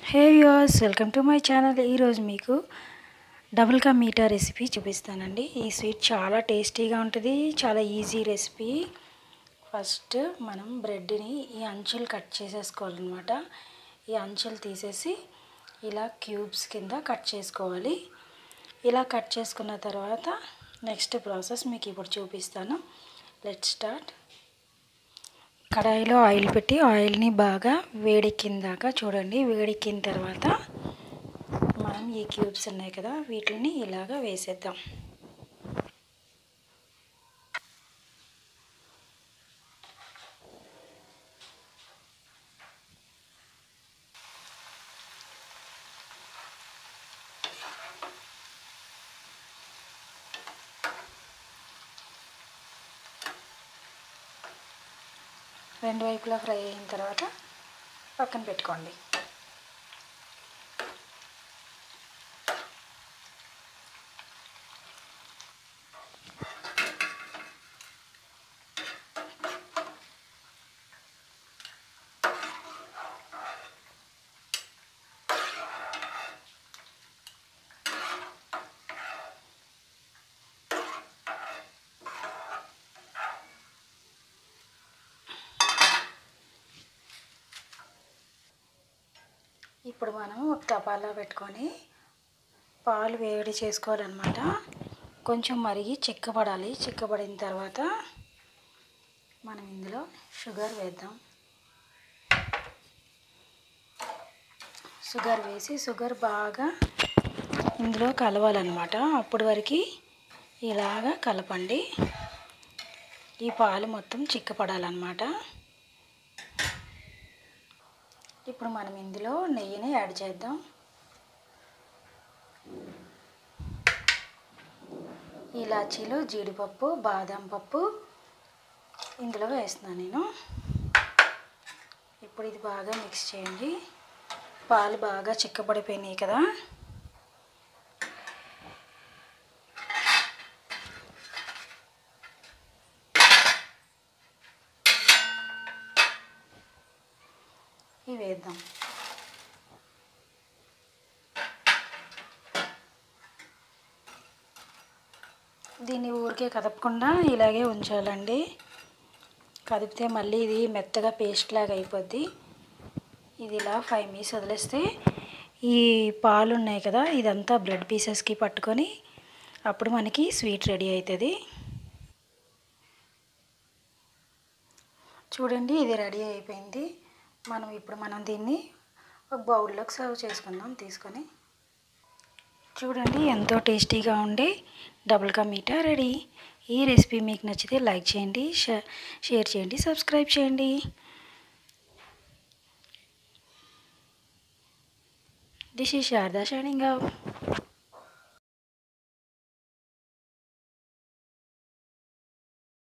hey viewers welcome to my channel ఈరోజు మీకు double కా మీఠా రెసిపీ చూపిస్తానండి ఈ స్వీట్ చాలా టేస్టీగా ఉంటుంది చాలా ఈజీ రెసిపీ ఫస్ట్ మనం బ్రెడ్ని ఈ అంచులు కట్ చేసేసుకోవాలన్నమాట ఈ అంచులు తీసేసి ఇలా క్యూబ్స్ కింద కట్ చేసుకోవాలి ఇలా కట్ చేసుకున్న తర్వాత నెక్స్ట్ ప్రాసెస్ మీకు ఇప్పుడు చూపిస్తాను లెట్ స్టార్ట్ కడాయిలో ఆయిల్ పెట్టి ఆయిల్ని బాగా వేడెక్కిన దాకా చూడండి వేడెక్కిన తర్వాత మనం ఈ క్యూబ్స్ ఉన్నాయి కదా వీటిని ఇలాగా వేసేద్దాం రెండు వైపులా ఫ్రై అయిన తర్వాత పక్కన పెట్టుకోండి ఇప్పుడు మనం ఒక తపాలా పెట్టుకొని పాలు వేడి చేసుకోవాలన్నమాట కొంచెం మరిగి చిక్కబడాలి చిక్కబడిన తర్వాత మనం ఇందులో షుగర్ వేద్దాం షుగర్ వేసి షుగర్ బాగా ఇందులో కలవాలన్నమాట అప్పటి వరకు ఇలాగా కలపండి ఈ పాలు మొత్తం చిక్కపడాలన్నమాట ఇప్పుడు మనం ఇందులో నెయ్యిని యాడ్ చేద్దాం ఇలాచీలు జీడిపప్పు బాదం పప్పు ఇందులో వేస్తున్నాను నేను ఇప్పుడు ఇది బాగా మిక్స్ చేయండి పాలు బాగా చిక్కబడిపోయినాయి కదా ఇవి వేద్దాం దీన్ని ఊరికే కదపకుండా ఇలాగే ఉంచాలండి కదిపితే మళ్ళీ ఇది మెత్తగా పేస్ట్ లాగా అయిపోద్ది ఇది ఇలా ఫైవ్ మినిట్స్ వదిలేస్తే ఈ పాలు ఉన్నాయి కదా ఇదంతా బ్రెడ్ పీసెస్కి పట్టుకొని అప్పుడు మనకి స్వీట్ రెడీ అవుతుంది చూడండి ఇది రెడీ అయిపోయింది మనం ఇప్పుడు మనం దీన్ని ఒక బౌల్లోకి సర్వ్ చేసుకుందాం తీసుకొని చూడండి ఎంతో టేస్టీగా ఉండే డబుల్ కా మీఠా రెడీ ఈ రెసిపీ మీకు నచ్చితే లైక్ చేయండి షేర్ చేయండి సబ్స్క్రైబ్ చేయండి దిస్ ఈ శారదా షైనింగ్ అవుట్